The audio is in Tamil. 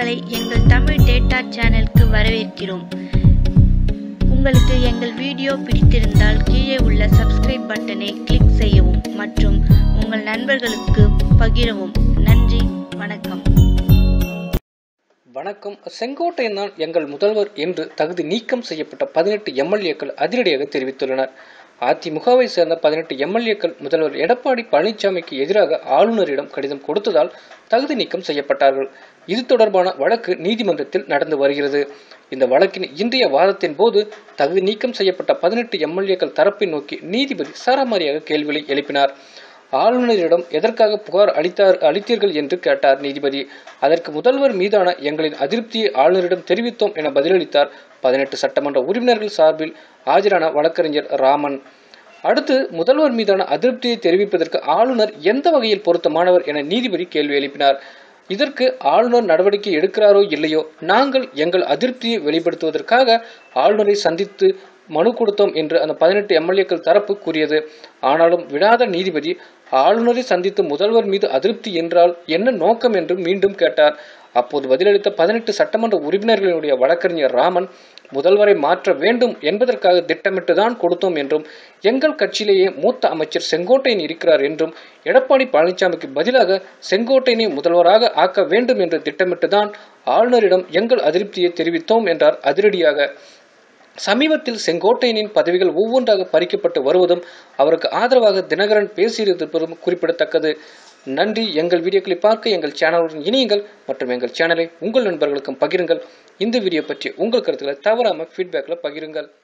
உங்களை எங்கள் தமிழ் டேட்டா சேனலுக்கு வரவேற்கிறோம் உங்களுக்கு எங்கள் வீடியோ பிடித்திருந்தால் கீழே உள்ள சப்ஸ்கிரைப் பட்டனை கிளிக் செய்யவும் மற்றும் உங்கள் நண்பர்களுக்கு பகிரவும் நன்றி வணக்கம் வணக்கம் செங்கோட்டையன் தான் எங்கள் முதல்வர் என்று தகுதி நீக்கம் செய்யப்பட்ட பதினெட்டு எம்எல்ஏக்கள் அதிரடியாக தெரிவித்துள்ளனர் அதிமுகவை சேர்ந்த பதினெட்டு எம்எல்ஏக்கள் முதல்வர் எடப்பாடி பழனிசாமிக்கு எதிராக ஆளுநரிடம் கடிதம் கொடுத்ததால் தகுதி நீக்கம் செய்யப்பட்டார்கள் இது தொடர்பான வழக்கு நீதிமன்றத்தில் நடந்து வருகிறது இந்த வழக்கின் இன்றைய வாதத்தின் போது தகுதி நீக்கம் செய்யப்பட்ட பதினெட்டு எம்எல்ஏக்கள் தரப்பை நோக்கி நீதிபதி சரமாரியாக கேள்விகளை எழுப்பினார் ஆளுநரிடம் எதற்காக புகார் அளித்தார் அளித்தீர்கள் என்று கேட்டார் நீதிபதி அதற்கு முதல்வர் மீதான எங்களின் அதிருப்தியை ஆளுநரிடம் தெரிவித்தோம் என பதிலளித்தார் பதினெட்டு சட்டமன்ற உறுப்பினர்கள் சார்பில் ஆஜரான வழக்கறிஞர் ராமன் அடுத்து முதல்வர் மீதான அதிருப்தியை தெரிவிப்பதற்கு ஆளுநர் எந்த வகையில் பொருத்தமானவர் என நீதிபதி கேள்வி எழுப்பினார் இதற்கு ஆளுநர் நடவடிக்கை எடுக்கிறாரோ இல்லையோ நாங்கள் எங்கள் அதிருப்தியை வெளிப்படுத்துவதற்காக ஆளுநரை சந்தித்து மனு கொடுத்தோம் என்று அந்த பதினெட்டு எம்எல்ஏக்கள் தரப்பு கூறியது ஆனாலும் விடாத நீதிபதி ஆளுநரை சந்தித்து முதல்வர் மீது அதிருப்தி என்றால் என்ன நோக்கம் என்று மீண்டும் கேட்டார் அப்போது பதிலளித்த பதினெட்டு சட்டமன்ற உறுப்பினர்களுடைய வழக்கறிஞர் ராமன் முதல்வரை மாற்ற வேண்டும் என்பதற்காக திட்டமிட்டுதான் கொடுத்தோம் என்றும் எங்கள் கட்சியிலேயே மூத்த அமைச்சர் செங்கோட்டையன் இருக்கிறார் என்றும் எடப்பாடி பழனிசாமிக்கு பதிலாக செங்கோட்டையனை முதல்வராக ஆக்க வேண்டும் என்று திட்டமிட்டுதான் ஆளுநரிடம் எங்கள் அதிருப்தியை தெரிவித்தோம் என்றார் அதிரடியாக சமீபத்தில் செங்கோட்டையனின் பதவிகள் ஒவ்வொன்றாக பறிக்கப்பட்டு வருவதும் அவருக்கு ஆதரவாக தினகரன் பேசியிருப்பதும் குறிப்பிடத்தக்கது நன்றி எங்கள் வீடியோக்களை பார்க்க எங்கள் சேனலுடன் இணையுங்கள் மற்றும் எங்கள் சேனலை உங்கள் நண்பர்களுக்கும் பகிருங்கள் இந்த வீடியோ பற்றி உங்கள் கருத்துக்களை தவறாமல் ஃபீட்பேக்கில் பகிருங்கள்